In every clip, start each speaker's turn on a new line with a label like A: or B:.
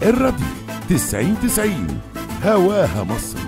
A: الراديو 90 90 هواها مصر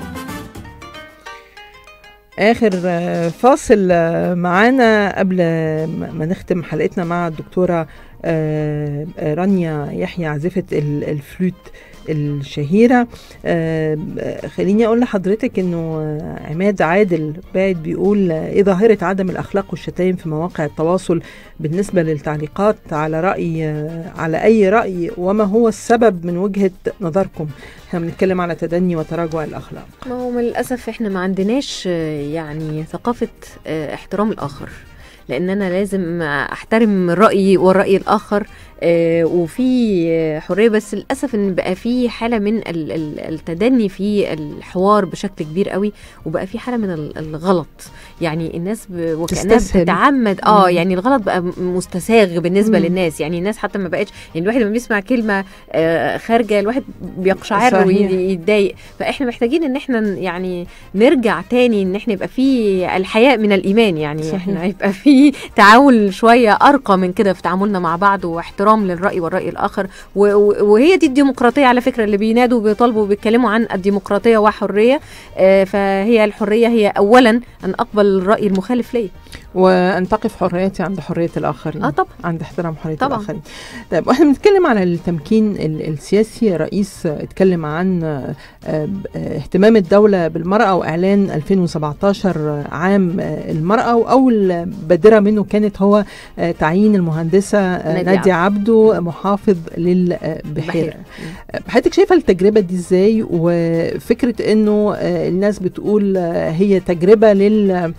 B: اخر آه، فاصل آه، معانا قبل ما نختم حلقتنا مع الدكتوره آه، آه، رانيا يحيى عازفه ال- الفلوت الشهيره آه، آه، خليني اقول لحضرتك انه آه، عماد عادل باعت بيقول آه، ايه ظاهره عدم الاخلاق والشتايم في مواقع التواصل بالنسبه للتعليقات على راي آه، على اي راي وما هو السبب من وجهه نظركم احنا بنتكلم على تدني وتراجع الاخلاق
C: ما هو من للاسف احنا ما عندناش آه، يعني ثقافه آه، احترام الاخر لان انا لازم احترم رايي والراي الاخر آه، وفي آه، حريه بس للاسف ان بقى في حاله من ال- ال- التدني في الحوار بشكل كبير قوي وبقى في حاله من ال- الغلط يعني الناس ب- وكانها
B: تستسهل.
C: بتتعمد اه
B: مم.
C: يعني الغلط بقى م- مستساغ بالنسبه
B: مم.
C: للناس يعني الناس حتى ما بقتش يعني الواحد لما بيسمع كلمه آه، خارجه الواحد بيقشعر
B: صحيح.
C: ويتضايق فاحنا محتاجين ان احنا ن- يعني نرجع تاني ان احنا يبقى في الحياء من الايمان يعني
B: صحيح.
C: احنا يبقى في تعامل شويه ارقى من كده في تعاملنا مع بعض واحترام للراي والراي الاخر و- و- وهي دي الديمقراطيه على فكره اللي بينادوا وبيطالبوا وبيتكلموا عن الديمقراطيه وحريه آه، فهي الحريه هي اولا ان اقبل الراي المخالف ليا
B: وان تقف حريتي عند حريه الاخرين
C: اه طبعا
B: عند احترام حريه
C: طبعاً.
B: الاخرين طيب واحنا بنتكلم على التمكين ال- السياسي الرئيس اتكلم عن آه، آه، اهتمام الدوله بالمراه واعلان 2017 عام آه، المراه واول بادره منه كانت هو آه، تعيين المهندسه آه،
C: نادية
B: ناديه عبده محافظ للبحيره
C: بحيرة.
B: حضرتك شايفه التجربه دي ازاي وفكره انه آه، الناس بتقول آه، هي تجربه لل آم،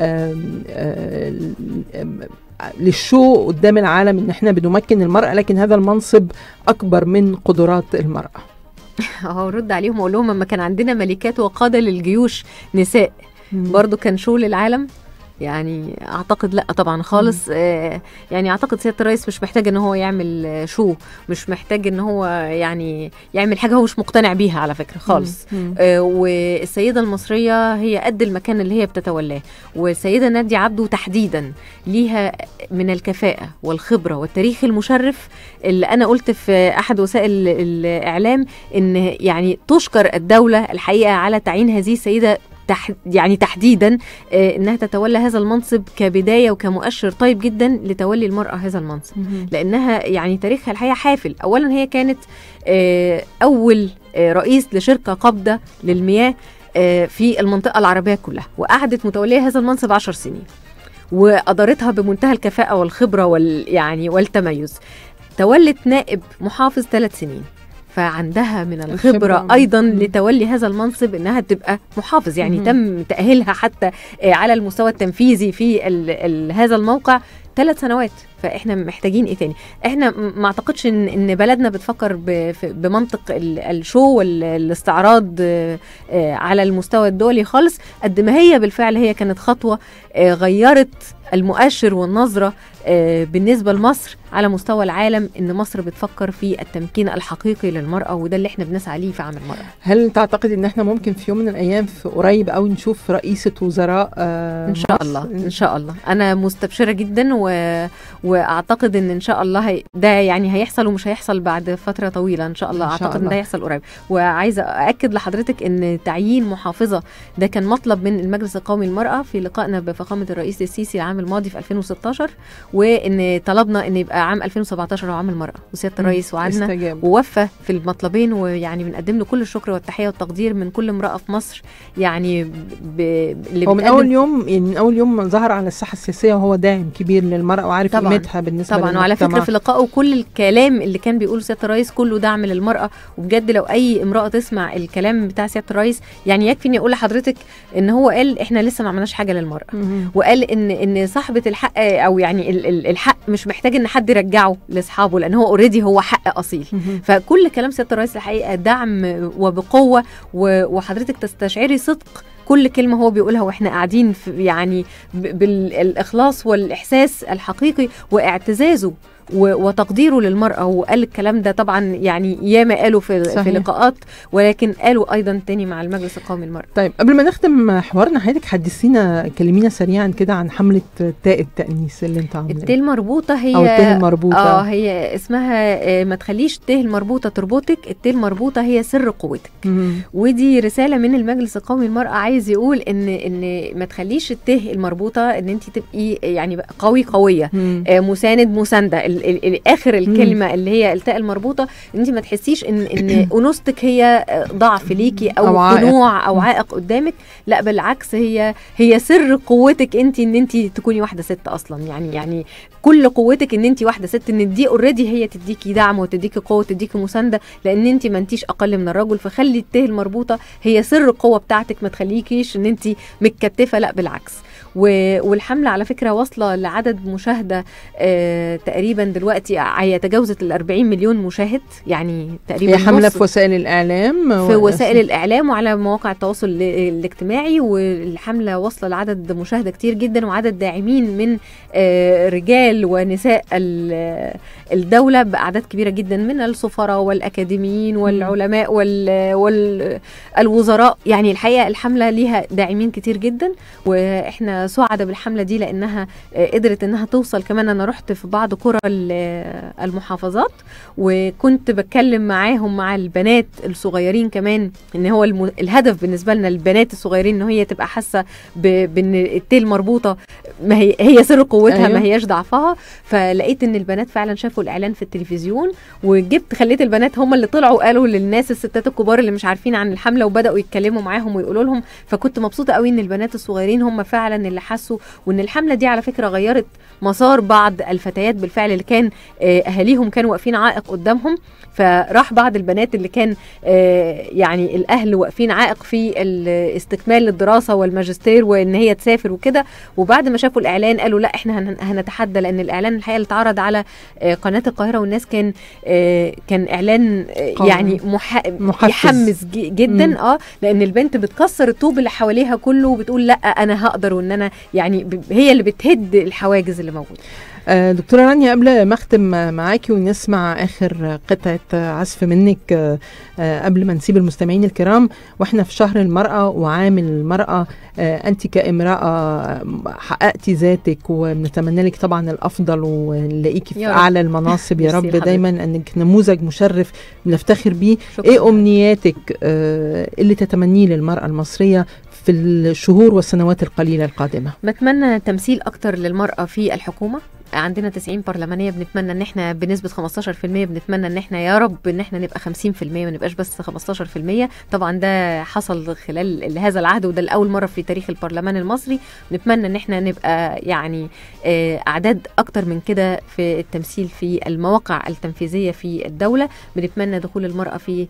B: آه، آم، للشو قدام العالم ان احنا بنمكن المراه لكن هذا المنصب اكبر من قدرات المراه
C: اه رد عليهم واقول لهم لما كان عندنا ملكات وقاده للجيوش نساء برضو كان شو للعالم يعني اعتقد لا طبعا خالص آه يعني اعتقد سياده الرئيس مش محتاج ان هو يعمل آه، شو مش محتاج ان هو يعني يعمل حاجه هو مش مقتنع بيها على فكره خالص
B: مم.
C: آه، والسيده المصريه هي قد المكان اللي هي بتتولاه والسيده ناديه عبده تحديدا ليها من الكفاءه والخبره والتاريخ المشرف اللي انا قلت في احد وسائل الاعلام ان يعني تشكر الدوله الحقيقه على تعيين هذه السيده تح يعني تحديدا آه، انها تتولى هذا المنصب كبدايه وكمؤشر طيب جدا لتولي المراه هذا المنصب
B: مم.
C: لانها يعني تاريخها الحقيقه حافل اولا هي كانت آه، اول آه، رئيس لشركه قابضه للمياه آه، في المنطقه العربيه كلها وقعدت متوليه هذا المنصب عشر سنين وادارتها بمنتهى الكفاءه والخبره وال يعني والتميز تولت نائب محافظ ثلاث سنين فعندها من
B: الخبرة.
C: الخبرة أيضا
B: مم.
C: لتولي هذا المنصب إنها تبقى محافظ يعني
B: مم.
C: تم تأهيلها حتى آه، على المستوى التنفيذي في ال ال هذا الموقع ثلاث سنوات فاحنا محتاجين ايه تاني احنا م- ما اعتقدش ان ان بلدنا بتفكر ب- في- بمنطق ال- الشو والاستعراض آه، آه، على المستوى الدولي خالص قد ما هي بالفعل هي كانت خطوه آه، غيرت المؤشر والنظره آه، بالنسبه لمصر على مستوى العالم ان مصر بتفكر في التمكين الحقيقي للمراه وده اللي احنا بنسعى ليه في عام المراه
B: هل تعتقد ان احنا ممكن في يوم من الايام في قريب قوي نشوف رئيسه وزراء آه،
C: ان شاء
B: مصر؟
C: الله ان شاء الله انا مستبشره جدا و... واعتقد ان ان شاء الله هي... ده يعني هيحصل ومش هيحصل بعد فتره طويله ان شاء الله
B: إن شاء
C: اعتقد ان
B: الله.
C: ده هيحصل قريب وعايزه ااكد لحضرتك ان تعيين محافظه ده كان مطلب من المجلس القومي للمراه في لقائنا بفخامه الرئيس السيسي العام الماضي في 2016 وان طلبنا ان يبقى عام 2017 هو عام المراه وسياده الرئيس وعدنا
B: استجاب
C: ووفى في المطلبين ويعني بنقدم له كل الشكر والتحيه والتقدير من كل امراه في مصر يعني ب... ب... اللي
B: هو من
C: بتقدم-
B: اول يوم يعني من اول يوم ما ظهر على الساحه السياسيه وهو داعم كبير للمراه وعارف
C: طبعاً.
B: قيمتها بالنسبه
C: طبعا وعلى فكره
B: للمجتمع.
C: في لقائه كل الكلام اللي كان بيقوله سياده الرئيس كله دعم للمراه وبجد لو اي امراه تسمع الكلام بتاع سياده الرئيس يعني يكفي اني اقول لحضرتك ان هو قال احنا لسه ما عملناش حاجه للمراه
B: مهم.
C: وقال ان ان صاحبه الحق او يعني ال- ال- الحق مش محتاج ان حد يرجعه لاصحابه لان هو اوريدي هو حق اصيل
B: مهم.
C: فكل كلام سياده الرئيس الحقيقه دعم وبقوه و- وحضرتك تستشعري صدق كل كلمه هو بيقولها واحنا قاعدين في يعني ب- بالاخلاص والاحساس الحقيقي واعتزازه و- وتقديره للمراه وقال الكلام ده طبعا يعني ياما قالوا في,
B: صحيح.
C: في لقاءات ولكن قالوا ايضا تاني مع المجلس القومي للمراه
B: طيب قبل ما نختم حوارنا حضرتك حدثينا كلمينا سريعا كده عن حمله تاء التأنيس اللي انت عاملاها
C: التيه المربوطه هي
B: او التاء المربوطه
C: اه هي اسمها آه، ما تخليش التيه المربوطه تربطك التيه المربوطه هي سر قوتك
B: مم.
C: ودي رساله من المجلس القومي للمراه عايز يقول ان ان ما تخليش التيه المربوطه ان انت تبقي يعني قوي قويه
B: مم.
C: آه، مساند مسانده ال- ال- ال- اخر الكلمه اللي هي التاء المربوطه ان انت ما تحسيش ان ان انوثتك هي آه، ضعف ليكي او,
B: أو
C: أو
B: عائق.
C: خنوع او
B: مم.
C: عائق قدامك لا بالعكس هي هي سر قوتك انت ان انت تكوني واحده ست اصلا يعني يعني كل قوتك ان انت واحده ست ان دي اوريدي هي تديكي دعم وتديكي قوه وتديكي مسانده لان انت ما انتيش اقل من الرجل فخلي التيه المربوطه هي سر القوه بتاعتك ما تخليكيش ان انت متكتفه لا بالعكس و- والحمله على فكره واصله لعدد مشاهده آه تقريبا دلوقتي هي تجاوزت ال 40 مليون مشاهد يعني تقريبا
B: هي حمله
C: نص
B: في وسائل الاعلام
C: في
B: و-
C: وسائل الاعلام وعلى مواقع التواصل ال- الاجتماعي والحمله واصله لعدد مشاهده كتير جدا وعدد داعمين من آه، رجال ونساء ال- الدوله باعداد كبيره جدا من السفراء والاكاديميين والعلماء وال والوزراء يعني الحقيقه الحمله ليها داعمين كتير جدا واحنا سعداء بالحمله دي لانها آه، قدرت انها توصل كمان انا رحت في بعض قرى ال- المحافظات وكنت بتكلم معاهم مع البنات الصغيرين كمان ان هو الم... الهدف بالنسبه لنا البنات الصغيرين ان هي تبقى حاسه ب... بان التيل مربوطه ما هي هي سر قوتها
B: أيوة.
C: أيوه. ما هياش ضعفها فلقيت ان البنات فعلا شافوا الاعلان في التلفزيون وجبت خليت البنات هم اللي طلعوا قالوا للناس الستات الكبار اللي مش عارفين عن الحمله وبداوا يتكلموا معاهم ويقولوا لهم فكنت مبسوطه قوي ان البنات الصغيرين هم فعلا اللي حسوا وان الحمله دي على فكره غيرت مسار بعض الفتيات بالفعل اللي كان آه، اهاليهم كانوا واقفين عائق قدامهم فراح بعض البنات اللي كان آه، يعني الاهل واقفين عائق في ال- استكمال الدراسه والماجستير وان هي تسافر وكده وبعد ما شافوا الاعلان قالوا لا احنا هن- هنتحدى لان الاعلان الحقيقه اللي اتعرض على آه، قناه القاهره والناس كان آه، كان اعلان آه،
B: قوي.
C: يعني مح...
B: محفز.
C: يحمس ج- جدا
B: مم.
C: اه لان البنت بتكسر الطوب اللي حواليها كله وبتقول لا انا هقدر وان انا يعني ب- هي اللي بتهد الحواجز اللي موجوده
B: آه، دكتورة رانيا قبل ما اختم معاكي ونسمع اخر قطعة عزف منك آه، آه، قبل ما نسيب المستمعين الكرام واحنا في شهر المرأة وعام المرأة آه، انت كامرأة حققتي ذاتك ونتمنى لك طبعا الافضل ونلاقيكي في
C: يا رب.
B: اعلى المناصب يا
C: ميرسي
B: رب
C: لحضرتك.
B: دايما انك نموذج مشرف بنفتخر بيه
C: شكرا
B: ايه امنياتك آه، اللي تتمنيه للمرأة المصرية في الشهور والسنوات القليلة القادمة
C: بتمنى تمثيل اكتر للمراه في الحكومه عندنا 90 برلمانيه بنتمنى ان احنا بنسبه 15% بنتمنى ان احنا يا رب ان احنا نبقى 50% ما نبقاش بس 15% طبعا ده حصل خلال هذا العهد وده لاول مره في تاريخ البرلمان المصري نتمنى ان احنا نبقى يعني آه، اعداد اكتر من كده في التمثيل في المواقع التنفيذيه في الدوله بنتمنى دخول المراه في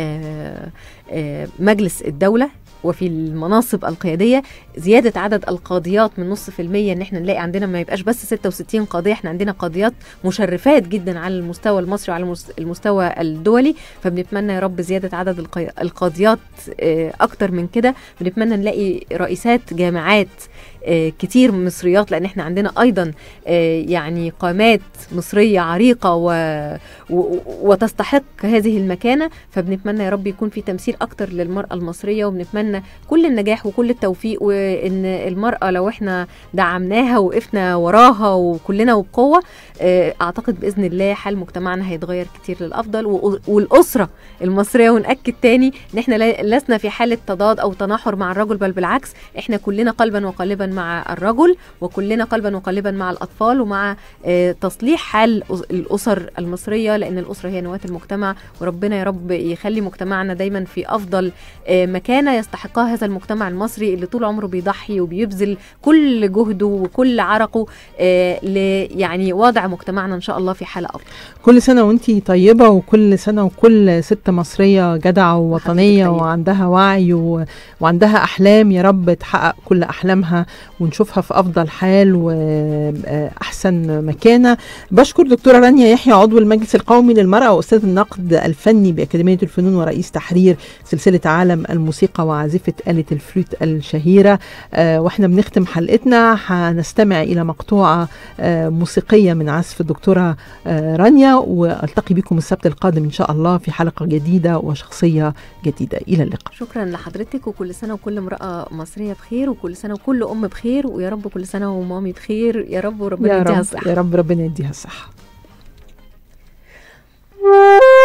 C: آه، آه، مجلس الدوله وفي المناصب القياديه زياده عدد القاضيات من نص في المية ان احنا نلاقي عندنا ما يبقاش بس 66 قاضيه احنا عندنا قاضيات مشرفات جدا على المستوى المصري وعلى المس- المستوى الدولي فبنتمنى يا رب زياده عدد القي- القاضيات آه، اكتر من كده بنتمنى نلاقي رئيسات جامعات آه، كتير مصريات لان احنا عندنا ايضا آه، يعني قامات مصريه عريقه و... و... وتستحق هذه المكانه فبنتمنى يا رب يكون في تمثيل اكتر للمراه المصريه وبنتمنى كل النجاح وكل التوفيق وان المراه لو احنا دعمناها وقفنا وراها وكلنا وبقوه آه، اعتقد باذن الله حال مجتمعنا هيتغير كتير للافضل و- والاسره المصريه وناكد تاني ان احنا لا- لسنا في حاله تضاد او تناحر مع الرجل بل بالعكس احنا كلنا قلبا وقالبا مع الرجل وكلنا قلبا وقالبا مع الاطفال ومع آه، تصليح حال أس- الاسر المصريه لان الاسره هي نواه المجتمع وربنا يا رب يخلي مجتمعنا دايما في افضل آه، مكانه يستحقها هذا المجتمع المصري اللي طول عمره بيضحي وبيبذل كل جهده وكل عرقه آه، ل يعني وضع مجتمعنا ان شاء الله في حاله افضل
B: كل سنة وانتي طيبة وكل سنة وكل ست مصرية جدعة ووطنية
C: حضرتك طيبة.
B: وعندها وعي و... وعندها أحلام يا رب تحقق كل أحلامها ونشوفها في افضل حال واحسن مكانه بشكر دكتوره رانيا يحيى عضو المجلس القومي للمراه واستاذ النقد الفني باكاديميه الفنون ورئيس تحرير سلسله عالم الموسيقى وعازفه اله الفلوت الشهيره آه، واحنا بنختم حلقتنا هنستمع الى مقطوعه آه، موسيقيه من عزف الدكتوره آه، رانيا والتقي بكم السبت القادم ان شاء الله في حلقه جديده وشخصيه جديده الى اللقاء
C: شكرا لحضرتك وكل سنه وكل امراه مصريه بخير وكل سنه وكل ام بخير ويا رب كل سنه ومامي بخير يا رب وربنا
B: يا
C: يديها
B: رب
C: الصحه
B: يا رب ربنا يديها الصحه
D: Thank you.